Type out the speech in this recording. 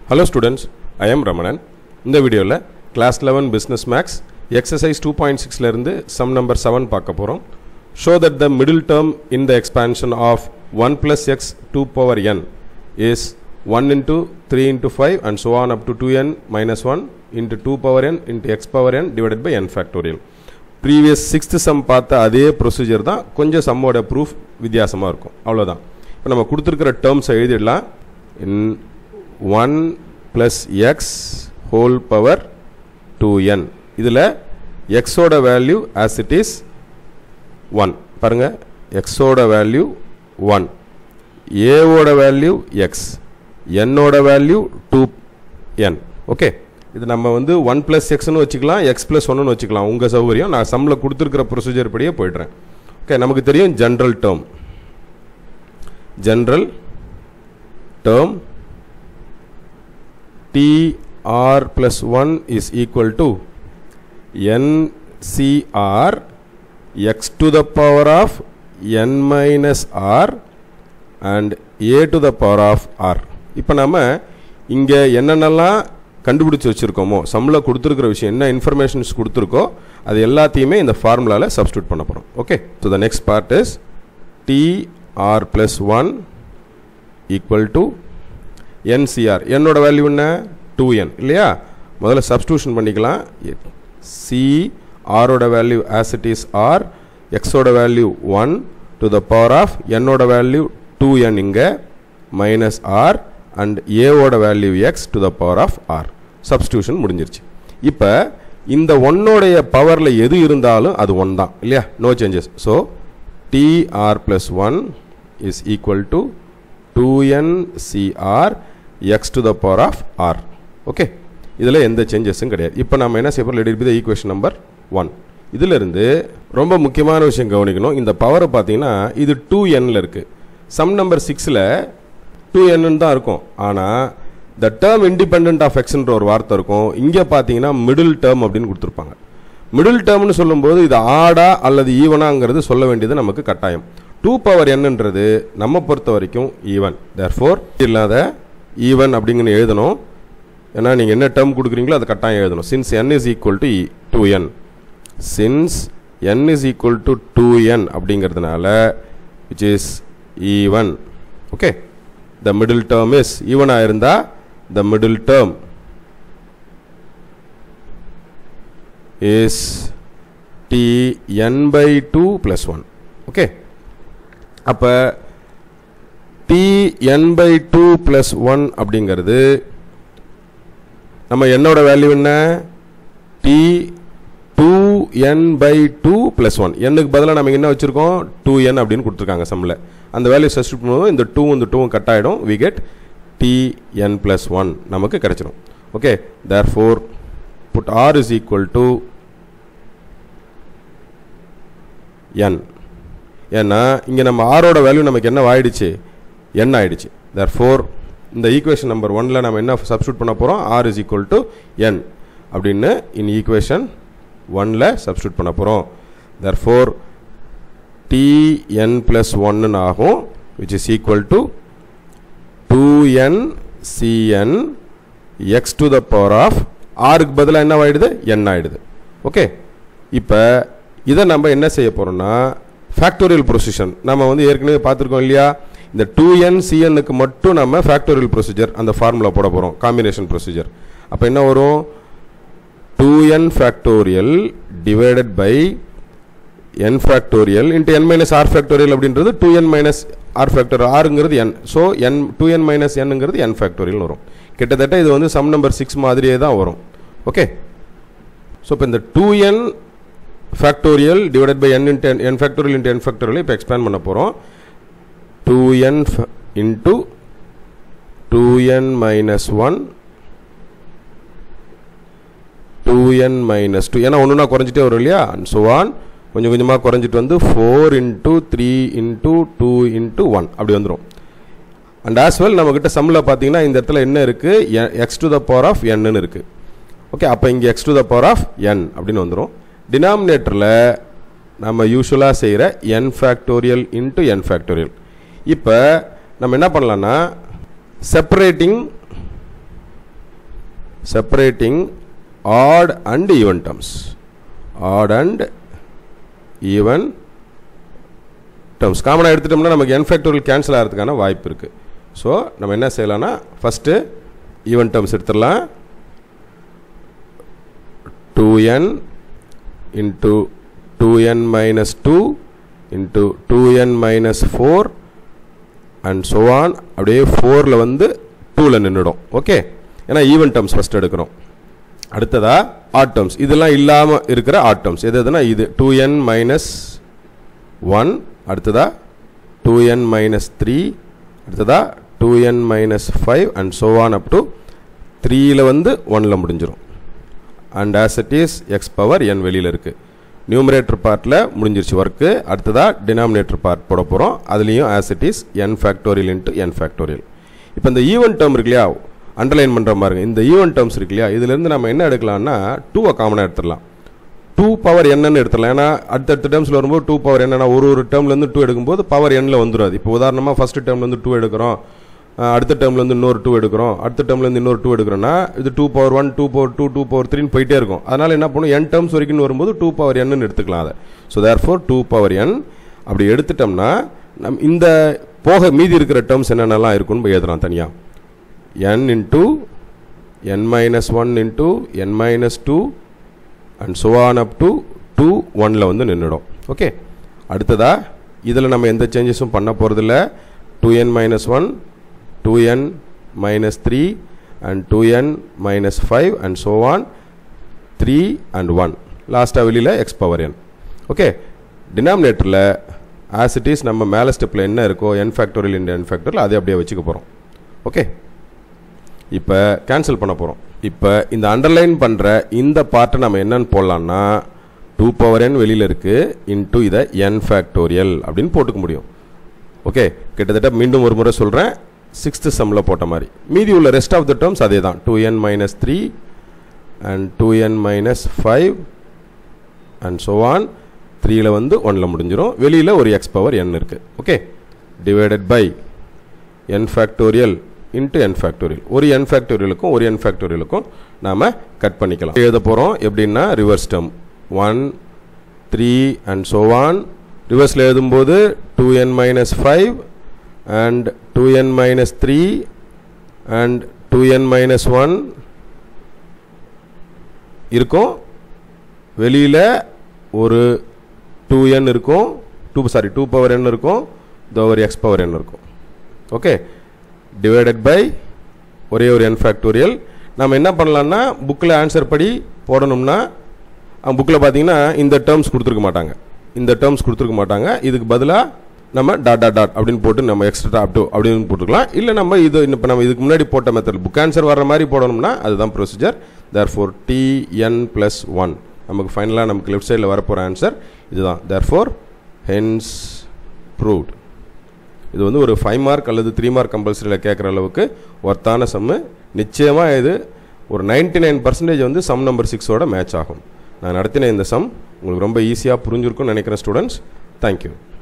hello students I am Ramanan இந்த வீடியோவில் class eleven business maths exercise two point சிக்ஸ்லேருந்து sum number seven பார்க்க போகிறோம் show that the middle term in the expansion of one plus x two power n is one into three into five and so on up to two n minus one into two power n into x power n divided by n factorial previous sixth sum பார்த்த அதே procedure தான் கொஞ்சம் சம்மோட proof வித்தியாசமாக இருக்கும் அவ்வளோதான் இப்போ நம்ம கொடுத்துருக்கிற டேர்ம்ஸை எழுதிடலாம் in one plus x whole power two n இதில் எக்ஸோட value as it is one பாருங்கள் எக்ஸோட வேல்யூ ஒன் ஏவோட வேல்யூ எக்ஸ் என்னோட வேல்யூ டூ என் ஓகே இது நம்ம வந்து ஒன் ப்ளஸ் எக்ஸ்னு வச்சுக்கலாம் எக்ஸ் ப்ளஸ் ஒன்னு வச்சுக்கலாம் உங்கள் சௌகரியம் நான் சம்மில் கொடுத்துருக்கிற ப்ரொசீஜர் படியே போய்ட்றேன் ஓகே நமக்கு தெரியும் general term general term TR plus 1 is equal to NCR x to the power of n minus r and a to the power of r இப்போ நம்ம இங்கே என்னென்னலாம் கண்டுபிடிச்சி வச்சுருக்கோமோ சம்மில் கொடுத்துருக்கிற விஷயம் என்ன இன்ஃபர்மேஷன்ஸ் கொடுத்துருக்கோ அது எல்லாத்தையுமே இந்த ஃபார்முலாவில் சப்ஸ்டியூட் பண்ண போகிறோம் okay so the next part is TR plus one equal to NCR என்னோட வேல்யூ என்ன டூ என் இல்லையா முதல்ல சப்ஸ்டியூஷன் பண்ணிக்கலாம் சி ஆரோட value as it is r எக்ஸோட value one to the power of என்னோட வேல்யூ டூ என் இங்கே minus r and ஏவோட value x to the power of r substitution முடிஞ்சிருச்சு இப்போ இந்த ஒன்னோடைய பவரில் எது இருந்தாலும் அது ஒன் தான் இல்லையா no changes so TR plus one is equal to two n CR x to the power of r okay இதில் எந்த சேஞ்சஸும் கிடையாது இப்போ நம்ம என்ன செய்ய போகிறோம் let be the equation number one இதிலிருந்து ரொம்ப முக்கியமான விஷயம் கவனிக்கணும் இந்த பவரை பார்த்தீங்கன்னா இது டூ என்னில் இருக்குது சம் நம்பர் சிக்ஸில் டூ என்னு தான் இருக்கும் ஆனால் த டேர்ம் இண்டிபெண்ட் ஆஃப் எக்ஸ்ன்ற ஒரு வார்த்தை இருக்கும் இங்கே பார்த்தீங்கன்னா மிடில் டேர்ம் அப்படின்னு கொடுத்துருப்பாங்க மிடில் டேர்ம்னு சொல்லும்போது இது ஆடா அல்லது ஈவனாங்கிறது சொல்ல வேண்டியது நமக்கு கட்டாயம் டூ பவர் என்னன்றது நம்ம பொறுத்த வரைக்கும் ஈவன் தேர் ஃபோர் இல்லாத ஈவன் அப்படிங்கன்னு எழுதணும் ஏன்னா நீங்கள் என்ன டேர்ம் கொடுக்குறீங்களோ அது கட்டாயம் எழுதணும் since n is equal to two n since n is equal to two n அப்படிங்கிறதுனால which is even okay the middle term is ஈவனாக இருந்தால் the middle term is T n by two plus one okay அப்போ T n by two plus one அப்படிங்கிறது நம்ம என்னோட value என்ன T two N by two plus one என்னுக்கு பதிலாக நம்ம என்ன வச்சுருக்கோம் டூ என் அப்படின்னு கொடுத்துருக்காங்க சம்மில் அந்த வேல்யூ சப்ஸ்டியூட் பண்ணும்போது இந்த டூ இந்த டூவும் கட் ஆகிடும் we get T n plus one நமக்கு கிடைச்சிடும் okay therefore put r is equal to n ஏன்னா இங்கே நம்ம ஆரோட வேல்யூ நமக்கு என்ன ஆயிடுச்சு என் ஆயிடுச்சு தேர் ஃபோர் இந்த ஈக்குவேஷன் நம்பர் ஒனில் நம்ம என்ன சப்ஸ்டியூட் பண்ண போகிறோம் r is equal to n அப்படின்னு இன் ஈக்குவேஷன் ஒனில் சப்ஸ்டியூட் பண்ண போகிறோம் therefore T n plus one ஆகும் which is equal to two n CN x to the power of ஆருக்கு பதிலாக என்ன ஆகிடுது என் ஆகிடுது ஓகே இப்போ இதை நம்ம என்ன செய்ய போகிறோம்னா ஃபேக்டோரியல் ப்ரொசீஜர் நம்ம வந்து ஏற்கனவே பார்த்துருக்கோம் இல்லையா இந்த டூ என் சிஎன்னுக்கு மட்டும் நம்ம ஃபேக்டோரியல் ப்ரொசீஜர் அந்த ஃபார்முலா போட போகிறோம் காம்பினேஷன் ப்ரொசீஜர் அப்போ என்ன வரும் two n factorial divided by n factorial into n minus r factorial அப்படின்றது two n minus r factor ஆருங்கிறது n so n two n minus என்னங்கிறது என் ஃபேக்டோரியல் வரும் கிட்டத்தட்ட இது வந்து சம் நம்பர் சிக்ஸ் மாதிரியே தான் வரும் ஓகே ஸோ இப்போ இந்த two n factorial divided by n into n factorial into n factorial இப்போ எக்ஸ்பேண்ட் பண்ண போகிறோம் two n into two n minus one two n minus two ஏன்னா ஒன்றுனா குறைஞ்சிட்டே வரும் இல்லையா ஸோ ஒன் கொஞ்சம் கொஞ்சமாக குறைஞ்சிட்டு வந்து four into three into two into one அப்படி வந்துடும் அண்ட் ஆஸ் வெல் நம்மக்கிட்ட சம்மில் பார்த்தீங்கன்னா இந்த இடத்துல என்ன இருக்குது x to the power of என்னன்னு இருக்குது ஓகே அப்போ இங்கே x to the power of n அப்படின்னு வந்துடும் டினாமினேட்டரில் நம்ம யூஸ்வலாக செய்கிற n factorial into n factorial இப்போ நம்ம என்ன பண்ணலான்னா separating separating odd and even terms odd and even terms காமனாக எடுத்துட்டோம்னா நமக்கு என் ஃபேக்டோரியல் கேன்சல் ஆகிறதுக்கான வாய்ப்பு இருக்குது ஸோ நம்ம என்ன செய்யலாம்னா ஃபஸ்ட்டு ஈவன் டேர்ம்ஸ் எடுத்துடலாம் two n into two n minus two into two n minus four and so on அப்படியே ஃபோரில் வந்து டூவில் நின்றுடும் ஓகே ஏன்னா ஈவன் டேர்ம்ஸ் ஃபஸ்ட் எடுக்கிறோம் அடுத்ததா ஆட் டேர்ம்ஸ் இதெல்லாம் இல்லாமல் இருக்கிற ஆட் டேர்ம்ஸ் எது எதுனா இது டூ என் மைனஸ் ஒன் அடுத்ததா டூ என் மைனஸ் த்ரீ அடுத்ததா two n minus five and so on up to த்ரீயில் வந்து ஒனில் முடிஞ்சிடும் and as it is x power n வெளியில் இருக்குது நியூமரேட்டர் பார்ட்டில் முடிஞ்சிருச்சு ஒர்க்கு அடுத்ததாக டினாமினேட்டர் பார்ட் போட போகிறோம் அதுலேயும் as it is n factorial into n factorial இப்போ இந்த ஈவன் டேர்ம் இருக்கு இல்லையா அண்டர்லைன் பண்ணுற மாதிரி இந்த ஈவன் டேர்ம்ஸ் இருக்கு இல்லையா இதுலேருந்து நம்ம என்ன எடுக்கலாம்னா டூவை காமனாக எடுத்துடலாம் டூ பவர் என்னன்னு எடுத்துடலாம் ஏன்னா அடுத்தடுத்த டேர்ம்ஸில் வரும்போது டூ பவர் என்னன்னா ஒரு ஒரு டேர்ம்லேருந்து டூ எடுக்கும்போது பவர் எண்ணில் வந்துடும் இப்போ உதாரணமாக ஃபஸ்ட்டு டேர்ம்லேருந்து டூ எடுக்கிறோம் அஹ் அடுத்த டேர்ம்லேருந்து இன்னொரு டூ எடுக்கிறோம் அடுத்த டேர்ம்லேருந்து இன்னொரு டூ எடுக்கிறோன்னா இது two power one two power two two power த்ரீன்னு போயிட்டே இருக்கும் அதனால் என்ன பண்ணும் என் டேர்ம்ஸ் வரைக்கும் வரும்போது டூ பவர் என்னன்னு எடுத்துக்கலாம் அதை so therefore two power n அப்படி எடுத்துட்டோம்னா நம் இந்த போக மீதி இருக்கிற டேர்ம்ஸ் என்னென்னலாம் இருக்குன்னு எழுதலாம் தனியாக n into n minus 1 into n minus 2 and so on up to 2 1ல வந்து நின்றுடும் ஓகே அடுத்ததா இதில் நம்ம எந்த சேஞ்சஸும் பண்ண போகிறதில்ல two n minus one two n minus three and two n minus five and so on three and one லாஸ்ட்டாக வெளியில் எக்ஸ் பவர் என் ஓகே டினாமினேட்டரில் ஆஸ் இட் இஸ் நம்ம மேலே ஸ்டெப்பில் என்ன இருக்கோ என் ஃபேக்டோரியல் இன் என் ஃபேக்டோரியல் அதை அப்படியே வச்சுக்க போகிறோம் ஓகே இப்போ கேன்சல் பண்ண போகிறோம் இப்போ இந்த அண்டர்லைன் பண்ணுற இந்த பார்ட்டை நம்ம என்னன்னு போடலான்னா டூ பவர் என் வெளியில் இருக்குது இன்டூ இதை என் ஃபேக்டோரியல் அப்படின்னு போட்டுக்க முடியும் ஓகே கிட்டத்தட்ட மீண்டும் ஒரு முறை சொல்கிறேன் சிக்ஸ்த்து சம்மில் போட்ட மாதிரி மீதி உள்ள ரெஸ்ட் ஆஃப் த டேர்ம்ஸ் அதே தான் two n minus three and two n minus five and so on த்ரீயில் வந்து ஒன்னில் முடிஞ்சிடும் வெளியில் ஒரு எக்ஸ் பவர் என் இருக்குது okay divided by n factorial into n factorial ஒரு என் ஃபேக்டோரியலுக்கும் ஒரு என் ஃபேக்டோரியலுக்கும் நாம் கட் பண்ணிக்கலாம் எழுத போகிறோம் எப்படின்னா reverse term one three and so on ரிவர்ஸில் எழுதும்போது two n minus five and two n minus three and two n minus one இருக்கும் வெளியில் ஒரு டூ என் இருக்கும் two sorry two power n இருக்கும் இந்த ஒரு எக்ஸ் பவர் என் இருக்கும் ஓகே டிவைடட் பை ஒரே ஒரு என் ஃபேக்டோரியல் நம்ம என்ன பண்ணலாம்னா புக்கில் ஆன்சர் படி போடணும்னா புக்கில் பார்த்தீங்கன்னா இந்த டேர்ம்ஸ் கொடுத்துருக்க மாட்டாங்க இந்த டேர்ம்ஸ் கொடுத்துருக்க மாட்டாங்க இதுக்கு பதிலாக நம்ம டாட் டாட் டாட் அப்படின்னு போட்டு நம்ம எக்ஸ்ட்ரா அப் டு அப்படின்னு போட்டுக்கலாம் இல்லை நம்ம இது இப்போ நம்ம இதுக்கு முன்னாடி போட்ட மெத்தட் புக் ஆன்சர் வர மாதிரி போடணும்னா அதுதான் procedure therefore TN plus one நமக்கு ஃபைனலாக நமக்கு லெஃப்ட் சைடில் வரப்போகிற ஆன்சர் இதுதான் தேர் ஃபோர் ஹென்ஸ் ப்ரூவ்ட் இது வந்து ஒரு ஃபைவ் மார்க் அல்லது த்ரீ மார்க் கம்பல்சரியில் கேட்குற அளவுக்கு ஒர்த்தான சம்மு நிச்சயமாக இது ஒரு நைன்டி நைன் பர்சன்டேஜ் வந்து சம் நம்பர் சிக்ஸோட மேட்ச் ஆகும் நான் நடத்தின இந்த சம் உங்களுக்கு ரொம்ப ஈஸியாக புரிஞ்சிருக்கும்னு நினைக்கிறேன் ஸ்டூடெண்ட்ஸ் தேங்க்யூ